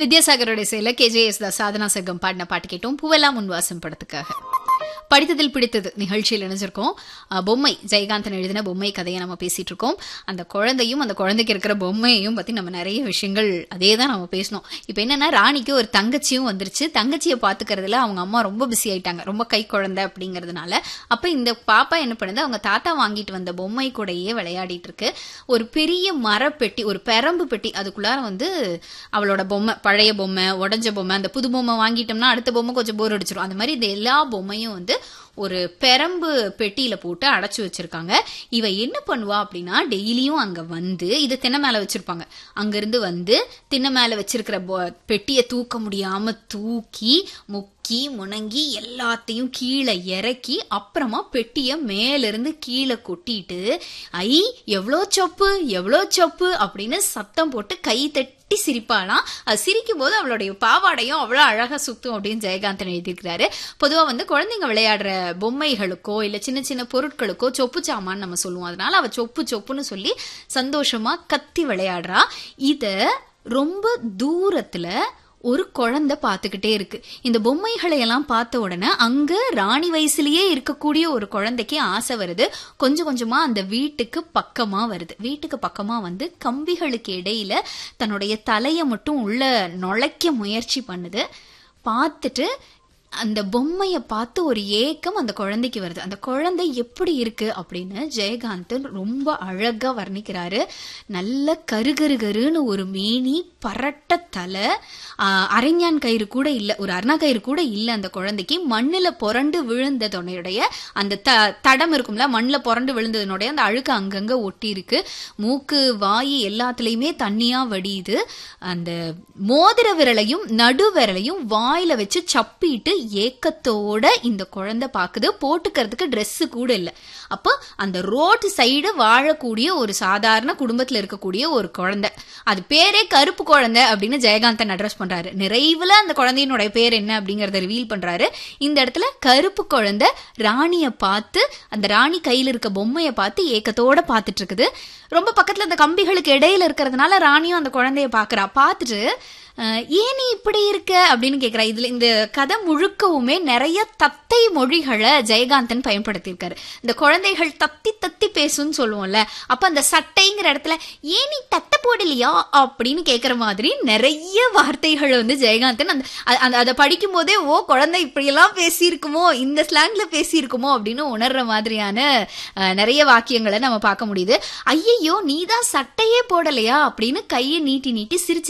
வித்யாசாகரோட இசையில கேஜேஎஸ் தாஸ் சாதனா சர்க்கம் பாடின பாட்டு கேட்டோம் பூவெல்லாம் முன்வாசம் படத்துக்காக படித்ததில் பிடித்தது நிகழ்ச்சியில் இணைஞ்சிருக்கோம் அஹ், பொம்மை ஜெயகாந்தன் எழுதின பொம்மை கதையை நம்ம பேசிட்டு இருக்கோம் அந்த குழந்தையும் அந்த குழந்தைக்கு இருக்கிற பொம்மையையும் பத்தி நம்ம நிறைய விஷயங்கள் அதே தான் நம்ம பேசணும் இப்போ என்னன்னா ராணிக்கு ஒரு தங்கச்சியும் வந்துருச்சு தங்கச்சியை பாத்துக்கிறதுல அவங்க அம்மா ரொம்ப பிஸி ஆயிட்டாங்க ரொம்ப கை குழந்தை அப்படிங்கறதுனால அப்ப இந்த பாப்பா என்ன பண்ணுது அவங்க தாத்தா வாங்கிட்டு வந்த பொம்மை கூடயே விளையாடிட்டு இருக்கு ஒரு பெரிய மரப்பெட்டி ஒரு பெரம்பு பெட்டி அதுக்குள்ளார வந்து அவளோட பொம்மை பழைய பொம்மை உடஞ்ச பொம்மை அந்த புது பொம்மை வாங்கிட்டோம்னா அடுத்த பொம்மை கொஞ்சம் போர் அடிச்சிடும் அந்த மாதிரி இந்த எல்லா பொம்மையும் வந்து ஒரு பெரம்பு பெட்டியில போட்டு அடைச்சு வச்சிருக்காங்க இவ என்ன பண்ணுவா அப்படின்னா டெய்லியும் அங்க வந்து இது திண்ணை மேல வச்சிருப்பாங்க அங்க இருந்து வந்து திண்ணை மேல வச்சிருக்கிற பொ- பெட்டியை தூக்க முடியாம தூக்கி முக்கி முணங்கி எல்லாத்தையும் கீழே இறக்கி அப்புறமா பெட்டிய மேல இருந்து கீழே கொட்டிட்டு ஐ எவ்வளோ சொப்பு எவ்வளோ சொப்பு அப்படின்னு சத்தம் போட்டு கை தட்டி சிரிப்பாளாம் அது சிரிக்கும் போது அவளுடைய பாவாடையும் அவ்வளோ அழகா சுத்தும் அப்படின்னு ஜெயகாந்தன் எழுதியிருக்கிறாரு பொதுவா வந்து குழந்தைங்க விளையாடுற பொம்மைகளுக்கோ இல்ல சின்ன சின்ன பொருட்களுக்கோ சொப்பு சாமான்னு நம்ம சொல்லுவோம் அதனால அவ சொப்பு சொப்புன்னு சொல்லி சந்தோஷமா கத்தி விளையாடுறா இத ரொம்ப தூரத்துல ஒரு குழந்தை பார்த்துக்கிட்டே இருக்கு இந்த பொம்மைகளை எல்லாம் பார்த்த உடனே அங்க ராணி வயசுலயே இருக்கக்கூடிய ஒரு குழந்தைக்கு ஆசை வருது கொஞ்சம் கொஞ்சமா அந்த வீட்டுக்கு பக்கமா வருது வீட்டுக்கு பக்கமா வந்து கம்பிகளுக்கு இடையில தன்னுடைய தலையை மட்டும் உள்ள நுழைக்க முயற்சி பண்ணுது பார்த்துட்டு அந்த பொம்மையை பார்த்து ஒரு ஏக்கம் அந்த குழந்தைக்கு வருது அந்த குழந்தை எப்படி இருக்கு அப்படின்னு ஜெயகாந்தன் ரொம்ப அழகா வர்ணிக்கிறாரு நல்ல கருகரு கருன்னு ஒரு மேனி பரட்ட தலை ஆஹ், அரைஞான் கயிறு கூட இல்ல ஒரு அருணா கயிறு கூட இல்ல அந்த குழந்தைக்கு மண்ணுல புரண்டு விழுந்ததனுடைய அந்த த தடம் இருக்கும்ல மண்ணுல புரண்டு விழுந்ததனுடைய அந்த அழுக்கு அங்கங்க ஒட்டி இருக்கு மூக்கு வாய் எல்லாத்துலயுமே தண்ணியா வடியுது அந்த மோதிர விரலையும் நடு விரலையும் வாயில வச்சு சப்பிட்டு ஏக்கத்தோட இந்த குழந்தை பாக்குது போட்டுக்கிறதுக்கு Dress கூட இல்ல அப்போ அந்த ரோட்டு சைடு வாழக்கூடிய ஒரு சாதாரண குடும்பத்துல இருக்கக்கூடிய ஒரு குழந்தை அது பேரே கருப்பு குழந்தை அப்படின்னு ஜெயகாந்தன் அட்ரஸ் பண்றாரு நிறைவுல அந்த குழந்தையினுடைய பேர் என்ன அப்படிங்கறத ரிவீல் பண்றாரு இந்த இடத்துல கருப்பு குழந்தை ராணிய பார்த்து அந்த ராணி கையில இருக்க பொம்மைய பார்த்து ஏக்கத்தோட பார்த்துட்டு இருக்குது ரொம்ப பக்கத்துல அந்த கம்பிகளுக்கு இடையில இருக்கிறதுனால ராணியும் அந்த குழந்தைய பாக்குறா பார்த்துட்டு அஹ், ஏன் நீ இப்படி இருக்க அப்படின்னு கேக்குறா இதுல இந்த கதை முழுக்கவுமே நிறைய தத்தை மொழிகளை ஜெயகாந்தன் பயன்படுத்தியிருக்காரு இந்த குழந்தைகள் தத்தி தத்தி பேசும்னு சொல்லுவோம்ல அப்ப அந்த சட்டைங்கிற இடத்துல ஏன் நீ தட்டை போடலையா அப்படின்னு கேக்குற மாதிரி நிறைய வார்த்தைகள் வந்து ஜெயகாந்தன் அந்த அ- அந்த அதை படிக்கும் போதே ஓ குழந்தை இப்படியெல்லாம் பேசியிருக்குமோ இந்த ஸ்லாங்ல பேசியிருக்குமோ அப்படின்னு உணர்ற மாதிரியான அஹ், நிறைய வாக்கியங்களை நம்ம பார்க்க முடியுது ஐயையோ நீதான் சட்டையே போடலையா அப்படின்னு கையை நீட்டி நீட்டி சிரிச்சு